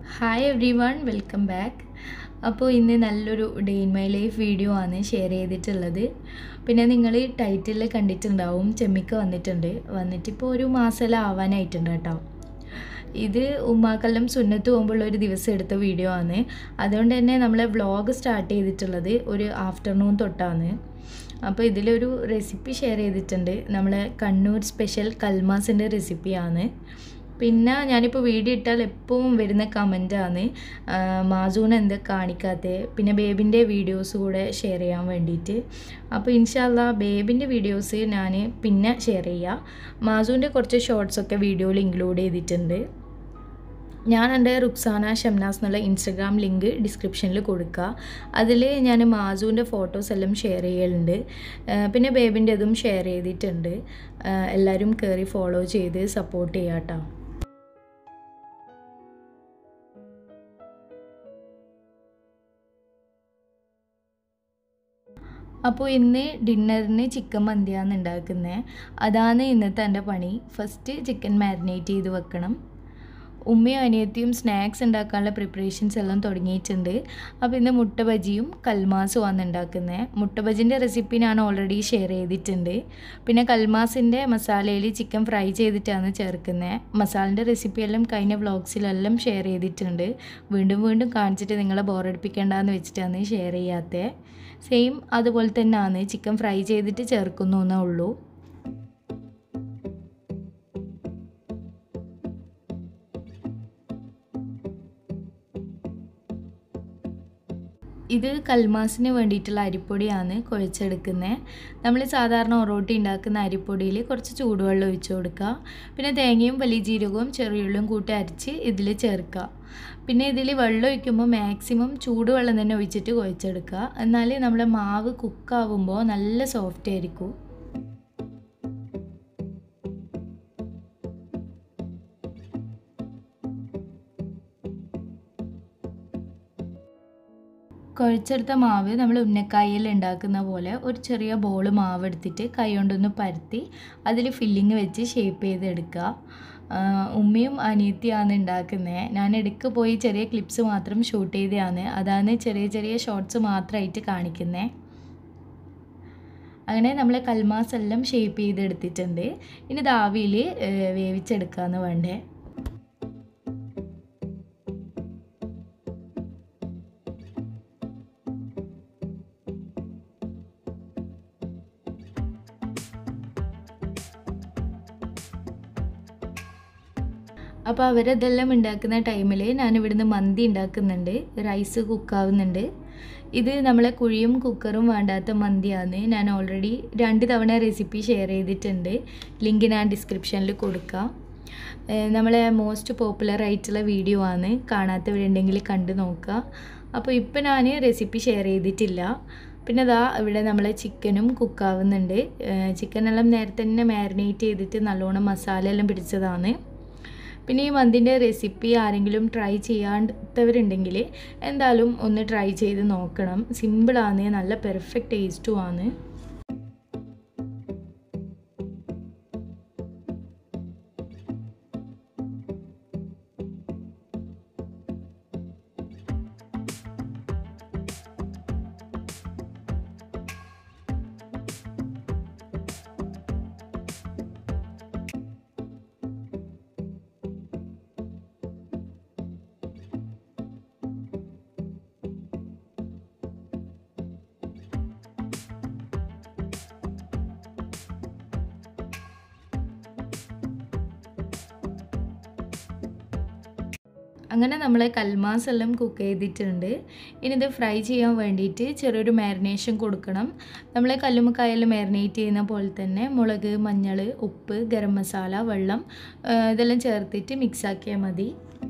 hi everyone welcome back അപ്പോൾ ഇന്ന് നല്ലൊരു day in my life video ആണ് ഷെയർ ചെയ്തിട്ടുള്ളത് പിന്നെ നിങ്ങൾ ടൈറ്റിൽ കണ്ടിട്ടുണ്ടാവും ചെമ്മിക്ക വന്നിട്ടുണ്ട് വന്നിട്ടിപ്പോൾ ഒരു മാസമെല്ലാം ആവാനായിട്ടുണ്ട് കേട്ടോ ഇത് ഉമ്മാക്കെല്ലാം സുന്നത്ത് പോകുമ്പോൾ ഒരു ദിവസം എടുത്ത വീഡിയോ ആണ് അതുകൊണ്ട് തന്നെ നമ്മൾ വ്ളോഗ് സ്റ്റാർട്ട് ചെയ്തിട്ടുള്ളത് ഒരു ആഫ്റ്റർനൂൺ തൊട്ടാണ് അപ്പോൾ ഇതിലൊരു റെസിപ്പി ഷെയർ ചെയ്തിട്ടുണ്ട് നമ്മളെ കണ്ണൂർ സ്പെഷ്യൽ കൽമാസിൻ്റെ റെസിപ്പിയാണ് പിന്നെ ഞാനിപ്പോൾ വീഡിയോ ഇട്ടാൽ എപ്പോഴും വരുന്ന കമൻറ്റാണ് മാസൂന് എന്താ കാണിക്കാത്തത് പിന്നെ ബേബിൻ്റെ വീഡിയോസ് കൂടെ ഷെയർ ചെയ്യാൻ വേണ്ടിയിട്ട് അപ്പോൾ ഇൻഷാല്ല ബേബിൻ്റെ വീഡിയോസ് ഞാൻ പിന്നെ ഷെയർ ചെയ്യാം മാസൂൻ്റെ കുറച്ച് ഷോർട്സൊക്കെ വീഡിയോയിൽ ഇൻക്ലൂഡ് ചെയ്തിട്ടുണ്ട് ഞാൻ എൻ്റെ റുക്സാന ഷംനാസ് എന്നുള്ള ഇൻസ്റ്റഗ്രാം ലിങ്ക് ഡിസ്ക്രിപ്ഷനിൽ കൊടുക്കുക അതിൽ ഞാൻ മാസുവിൻ്റെ ഫോട്ടോസ് എല്ലാം ഷെയർ ചെയ്യലുണ്ട് പിന്നെ ബേബിൻ്റെതും ഷെയർ ചെയ്തിട്ടുണ്ട് എല്ലാവരും കയറി ഫോളോ ചെയ്ത് സപ്പോർട്ട് ചെയ്യാം കേട്ടോ അപ്പോൾ ഇന്ന് ഡിന്നറിന് ചിക്കൻ മന്തിയാണ് ഉണ്ടാക്കുന്നത് അതാണ് ഇന്നത്തെ എൻ്റെ പണി ഫസ്റ്റ് ചിക്കൻ മാരിനേറ്റ് ചെയ്ത് വെക്കണം ഉമ്മയും അനിയത്തിയും സ്നാക്സ് ഉണ്ടാക്കാനുള്ള പ്രിപ്പറേഷൻസ് എല്ലാം തുടങ്ങിയിട്ടുണ്ട് അപ്പോൾ ഇന്ന് മുട്ട ബജിയും കൽമാസുമാണ് ഉണ്ടാക്കുന്നത് മുട്ട ബജിൻ്റെ റെസിപ്പി ഞാൻ ഓൾറെഡി ഷെയർ ചെയ്തിട്ടുണ്ട് പിന്നെ കൽമാസിൻ്റെ മസാലയിൽ ചിക്കൻ ഫ്രൈ ചെയ്തിട്ടാണ് ചേർക്കുന്നത് മസാലൻ്റെ റെസിപ്പി എല്ലാം കഴിഞ്ഞ വ്ളോഗ്സിലെല്ലാം ഷെയർ ചെയ്തിട്ടുണ്ട് വീണ്ടും വീണ്ടും കാണിച്ചിട്ട് നിങ്ങളെ ബോറടിപ്പിക്കേണ്ടെന്ന് വെച്ചിട്ടാണ് ഷെയർ ചെയ്യാത്തത് സെയിം അതുപോലെ തന്നെയാണ് ചിക്കൻ ഫ്രൈ ചെയ്തിട്ട് ചേർക്കുന്നു എന്നേ ഉള്ളൂ ഇത് കൽമാസിന് വേണ്ടിയിട്ടുള്ള അരിപ്പൊടിയാണ് കുഴച്ചെടുക്കുന്നത് നമ്മൾ സാധാരണ ഒറോട്ടി ഉണ്ടാക്കുന്ന അരിപ്പൊടിയിൽ കുറച്ച് ചൂടുവെള്ളം ഒഴിച്ചു കൊടുക്കുക പിന്നെ തേങ്ങയും വലിയ ജീരകവും ചെറിയുള്ളിയും കൂട്ടി അരച്ച് ഇതിൽ ചേർക്കുക പിന്നെ ഇതിൽ വെള്ളം ഒഴിക്കുമ്പോൾ മാക്സിമം ചൂടുവെള്ളം തന്നെ ഒഴിച്ചിട്ട് കുഴച്ചെടുക്കുക എന്നാൽ നമ്മുടെ മാവ് കുക്കാവുമ്പോൾ നല്ല സോഫ്റ്റ് ആയിരിക്കും കുഴച്ചെടുത്ത മാവ് നമ്മൾ ഉന്നക്കായിൽ ഉണ്ടാക്കുന്ന പോലെ ഒരു ചെറിയ ബോൾ മാവ് എടുത്തിട്ട് കൈ കൊണ്ടൊന്ന് പരത്തി അതിൽ ഫില്ലിങ് വെച്ച് ഷേപ്പ് ചെയ്തെടുക്കുക ഉമ്മയും അനിയത്തിയാണ് ഉണ്ടാക്കുന്നത് ഞാൻ ഇടയ്ക്ക് പോയി ചെറിയ ക്ലിപ്സ് മാത്രം ഷൂട്ട് ചെയ്തതാണ് അതാണ് ചെറിയ ചെറിയ ഷോർട്സ് മാത്രമായിട്ട് കാണിക്കുന്നത് അങ്ങനെ നമ്മൾ കൽമാസ് എല്ലാം ഷേപ്പ് ചെയ്തെടുത്തിട്ടുണ്ട് ഇനി ദാവിയിൽ വേവിച്ചെടുക്കാമെന്ന് വേണ്ടേ അപ്പോൾ അവരതെല്ലാം ഉണ്ടാക്കുന്ന ടൈമിൽ ഞാൻ ഇവിടുന്ന് മന്തി ഉണ്ടാക്കുന്നുണ്ട് റൈസ് കുക്കാവുന്നുണ്ട് ഇത് നമ്മളെ കുഴിയും കുക്കറും വേണ്ടാത്ത മന്തിയാണ് ഞാൻ ഓൾറെഡി രണ്ട് തവണ റെസിപ്പി ഷെയർ ചെയ്തിട്ടുണ്ട് ലിങ്ക് ഞാൻ ഡിസ്ക്രിപ്ഷനിൽ കൊടുക്കാം നമ്മളെ മോസ്റ്റ് പോപ്പുലർ ആയിട്ടുള്ള വീഡിയോ ആണ് കാണാത്തവരുണ്ടെങ്കിൽ കണ്ടു നോക്കുക അപ്പോൾ ഇപ്പോൾ ഞാൻ റെസിപ്പി ഷെയർ ചെയ്തിട്ടില്ല പിന്നെ അതാ ഇവിടെ നമ്മളെ ചിക്കനും കുക്കാവുന്നുണ്ട് ചിക്കനെല്ലാം നേരത്തെ തന്നെ മാരിനേറ്റ് ചെയ്തിട്ട് നല്ലോണം മസാല എല്ലാം പിടിച്ചതാണ് പിന്നെ ഈ മന്തിൻ്റെ റെസിപ്പി ആരെങ്കിലും ട്രൈ ചെയ്യാത്തവരുണ്ടെങ്കിൽ എന്തായാലും ഒന്ന് ട്രൈ ചെയ്ത് നോക്കണം സിമ്പിളാണ് നല്ല പെർഫെക്റ്റ് ടേസ്റ്റും ആണ് അങ്ങനെ നമ്മൾ കൽമാസ് എല്ലാം കുക്ക് ചെയ്തിട്ടുണ്ട് ഇനി ഇത് ഫ്രൈ ചെയ്യാൻ വേണ്ടിയിട്ട് ചെറിയൊരു മാരിനേഷൻ കൊടുക്കണം നമ്മൾ കല്ലുമ്മക്കായെല്ലാം മാരിനേറ്റ് ചെയ്യുന്ന പോലെ തന്നെ മുളക് മഞ്ഞൾ ഉപ്പ് ഗരം മസാല വെള്ളം ഇതെല്ലാം ചേർത്തിട്ട് മിക്സ് ആക്കിയാൽ മതി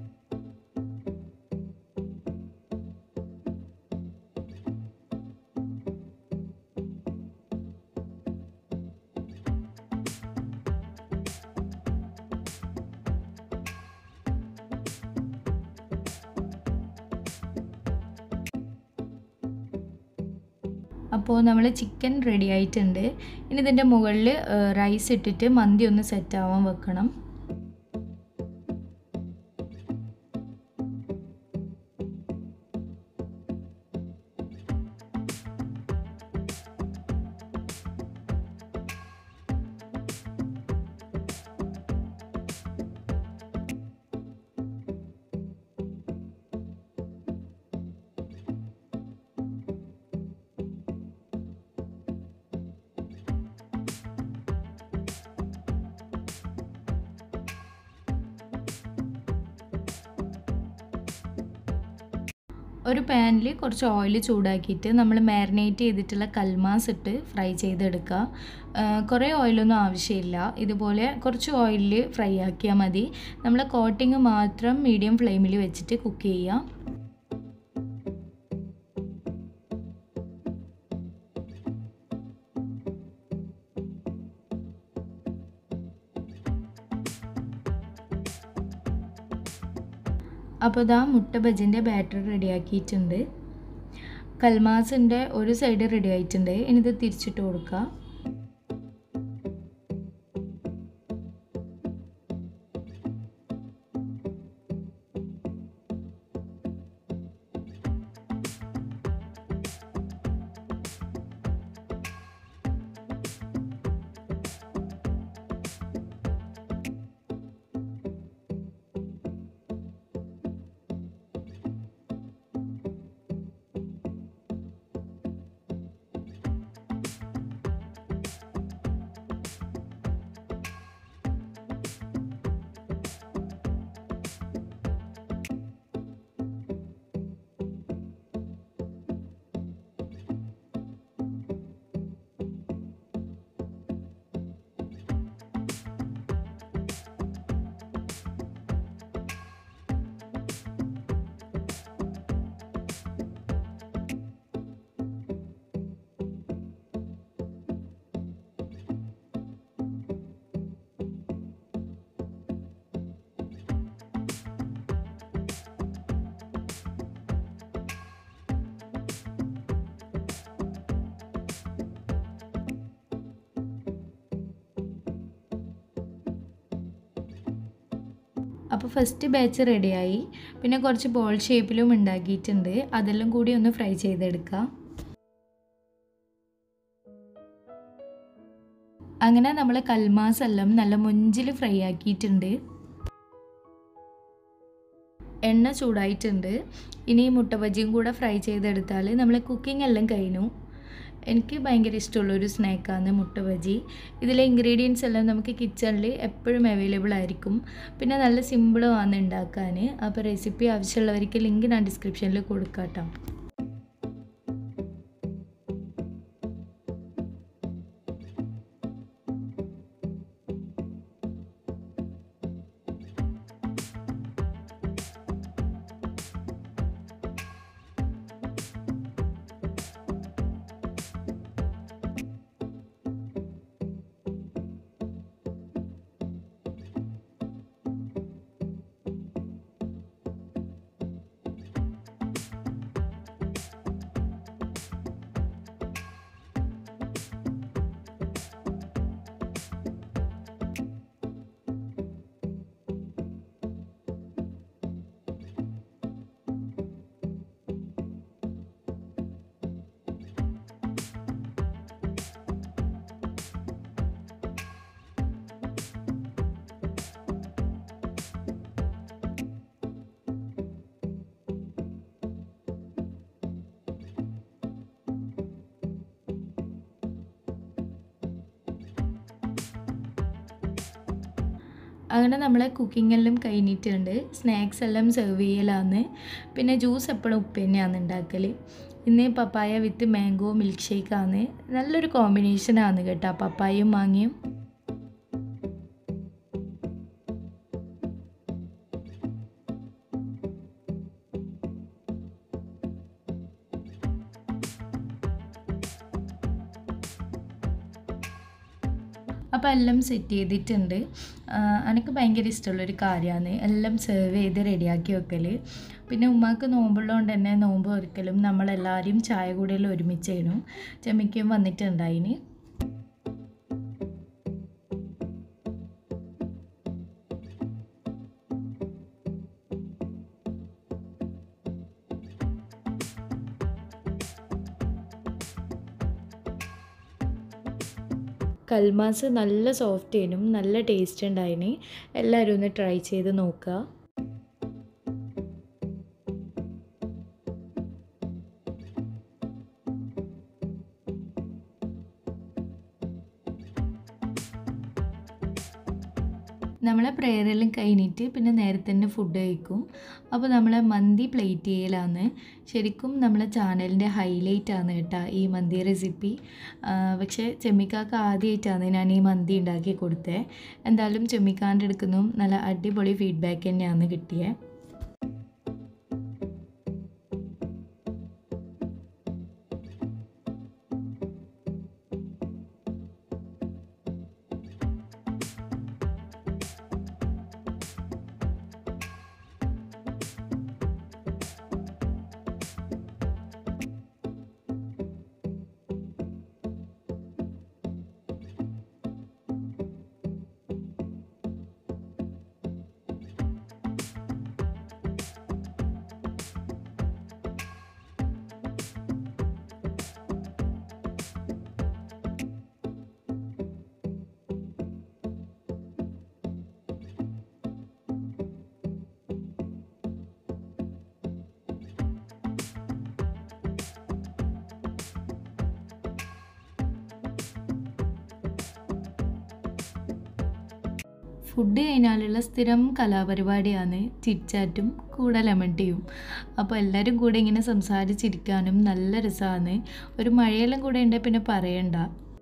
അപ്പോൾ നമ്മൾ ചിക്കൻ റെഡി ആയിട്ടുണ്ട് ഇനി ഇതിൻ്റെ മുകളിൽ റൈസ് ഇട്ടിട്ട് മന്തി ഒന്ന് സെറ്റ് ആവാൻ വെക്കണം ഒരു പാനിൽ കുറച്ച് ഓയിൽ ചൂടാക്കിയിട്ട് നമ്മൾ മാരിനേറ്റ് ചെയ്തിട്ടുള്ള കൽമാസ് ഇട്ട് ഫ്രൈ ചെയ്തെടുക്കുക കുറേ ഓയിലൊന്നും ആവശ്യമില്ല ഇതുപോലെ കുറച്ച് ഓയിലിൽ ഫ്രൈ ആക്കിയാൽ മതി നമ്മൾ കോട്ടിങ് മാത്രം മീഡിയം ഫ്ലെയിമിൽ വെച്ചിട്ട് കുക്ക് ചെയ്യുക അപ്പോൾ ഇതാ മുട്ട ബജിൻ്റെ ബാറ്റർ റെഡിയാക്കിയിട്ടുണ്ട് കൽമാസിൻ്റെ ഒരു സൈഡ് റെഡി ആയിട്ടുണ്ട് ഇനി ഇത് തിരിച്ചിട്ട് കൊടുക്കുക അപ്പോൾ ഫസ്റ്റ് ബാച്ച് റെഡിയായി പിന്നെ കുറച്ച് ബോൾ ഷേപ്പിലും ഉണ്ടാക്കിയിട്ടുണ്ട് അതെല്ലാം കൂടി ഒന്ന് ഫ്രൈ ചെയ്തെടുക്കുക അങ്ങനെ നമ്മൾ കൽമാസ് എല്ലാം നല്ല മൊഞ്ചിൽ ഫ്രൈ ആക്കിയിട്ടുണ്ട് എണ്ണ ചൂടായിട്ടുണ്ട് ഇനി മുട്ട ബജിയും കൂടെ ഫ്രൈ ചെയ്തെടുത്താൽ നമ്മൾ കുക്കിംഗ് എല്ലാം കഴിഞ്ഞു എനിക്ക് ഭയങ്കര ഇഷ്ടമുള്ളൊരു സ്നാക്കാണ് മുട്ട ബജി ഇതിലെ ഇൻഗ്രീഡിയൻസ് എല്ലാം നമുക്ക് കിച്ചണിൽ എപ്പോഴും അവൈലബിൾ ആയിരിക്കും പിന്നെ നല്ല സിമ്പിളുമാണ് ഉണ്ടാക്കാൻ അപ്പോൾ റെസിപ്പി ആവശ്യമുള്ളവർക്ക് ലിങ്ക് ഞാൻ ഡിസ്ക്രിപ്ഷനിൽ കൊടുക്കാം കേട്ടോ അങ്ങനെ നമ്മളെ കുക്കിംഗ് എല്ലാം കഴിഞ്ഞിട്ടുണ്ട് സ്നാക്സ് എല്ലാം സെർവ് ചെയ്യലാന്ന് പിന്നെ ജ്യൂസ് എപ്പോഴും ഉപ്പ് തന്നെയാണ് ഉണ്ടാക്കൽ ഇന്ന് പപ്പായ വിത്ത് മാംഗോ മിൽക്ക് ഷേക്കാണ് നല്ലൊരു കോമ്പിനേഷനാണ് കേട്ടോ പപ്പായയും മാങ്ങയും അപ്പോൾ എല്ലാം സെറ്റ് ചെയ്തിട്ടുണ്ട് എനിക്ക് ഭയങ്കര ഇഷ്ടമുള്ളൊരു കാര്യമാണ് എല്ലാം സെർവ് ചെയ്ത് റെഡിയാക്കി വെക്കൽ പിന്നെ ഉമ്മാക്ക് നോമ്പുള്ളതുകൊണ്ട് തന്നെ നോമ്പ് ഒരിക്കലും നമ്മളെല്ലാവരും ചായ കൂടിയിൽ ഒരുമിച്ചേനു ചെമ്മിക്കും വന്നിട്ടുണ്ടായിന് കൽമാസ് നല്ല സോഫ്റ്റ് ആയിരുന്നു നല്ല ടേസ്റ്റ് ഉണ്ടായിന് എല്ലാവരും ഒന്ന് ട്രൈ ചെയ്ത് നോക്കുക നമ്മളെ പ്രേയറെല്ലാം കഴിഞ്ഞിട്ട് പിന്നെ നേരത്തെ തന്നെ ഫുഡ് കഴിക്കും അപ്പോൾ നമ്മളെ മന്തി പ്ലേറ്റ് ചെയ്യലാണ് ശരിക്കും നമ്മളെ ചാനലിൻ്റെ ഹൈലൈറ്റ് ആണ് കേട്ടോ ഈ മന്തി റെസിപ്പി പക്ഷേ ചെമ്മിക്കാക്ക് ആദ്യമായിട്ടാണ് ഞാൻ ഈ മന്തി ഉണ്ടാക്കി കൊടുത്തത് എന്തായാലും ചെമ്മിക്കാൻ്റെ അടുക്കുന്നും നല്ല അടിപൊളി ഫീഡ്ബാക്ക് തന്നെയാണ് കിട്ടിയത് ഫുഡ് കഴിഞ്ഞാലുള്ള സ്ഥിരം കലാപരിപാടിയാണ് ചിറ്റ്ചാറ്റും കൂടെ ലെമൺ ടീയും അപ്പോൾ എല്ലാവരും കൂടെ ഇങ്ങനെ സംസാരിച്ചിരിക്കാനും നല്ല രസമാണ് ഒരു മഴയെല്ലാം കൂടെ ഉണ്ടെങ്കിൽ പിന്നെ പറയണ്ട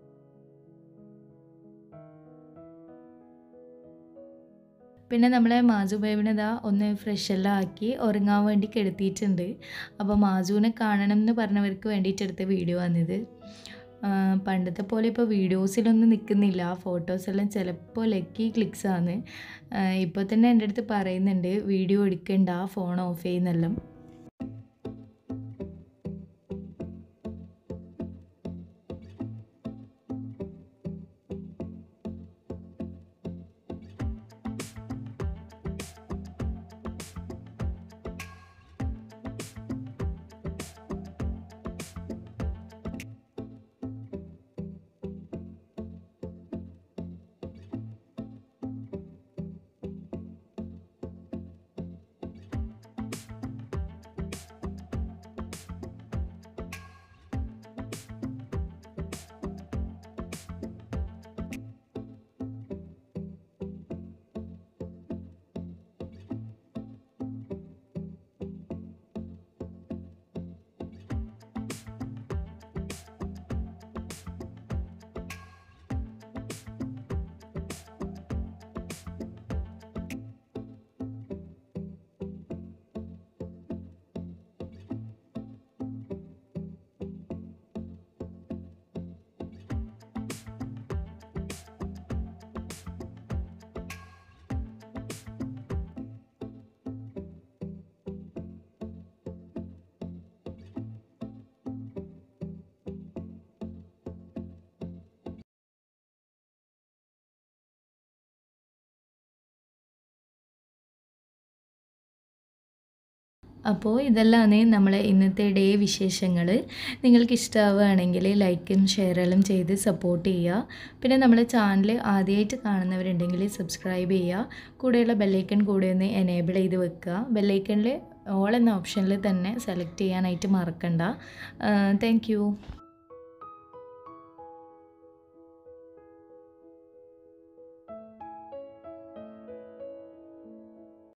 പിന്നെ നമ്മളെ മാജു ബേബിനെ ഇതാ ഒന്ന് ഫ്രഷെല്ലാം ആക്കി ഉറങ്ങാൻ വേണ്ടി കെടുത്തിയിട്ടുണ്ട് അപ്പോൾ മാജുവിനെ കാണണം എന്ന് പറഞ്ഞവർക്ക് വേണ്ടിയിട്ട് എടുത്ത വീഡിയോ ആണിത് പണ്ടത്തെ പോലെ ഇപ്പോൾ വീഡിയോസിലൊന്നും നിൽക്കുന്നില്ല ഫോട്ടോസെല്ലാം ചിലപ്പോൾ ലക്കി ക്ലിക്സ് ആണ് ഇപ്പോൾ തന്നെ എൻ്റെ അടുത്ത് പറയുന്നുണ്ട് വീഡിയോ എടുക്കണ്ട ഫോൺ ഓഫ് ചെയ്യുന്നെല്ലാം അപ്പോൾ ഇതെല്ലാമാണ് നമ്മളെ ഇന്നത്തെ ഡേ വിശേഷങ്ങൾ നിങ്ങൾക്ക് ഇഷ്ടമാവുകയാണെങ്കിൽ ലൈക്കും ഷെയറെല്ലാം ചെയ്ത് സപ്പോർട്ട് ചെയ്യുക പിന്നെ നമ്മളെ ചാനൽ ആദ്യമായിട്ട് കാണുന്നവരുണ്ടെങ്കിൽ സബ്സ്ക്രൈബ് ചെയ്യുക കൂടെയുള്ള ബെല്ലൈക്കൺ കൂടെ ഒന്ന് എനേബിൾ ചെയ്ത് വെക്കുക ബെല്ലൈക്കണിൽ ഓൾ എന്ന ഓപ്ഷനിൽ തന്നെ സെലക്ട് ചെയ്യാനായിട്ട് മറക്കണ്ട താങ്ക്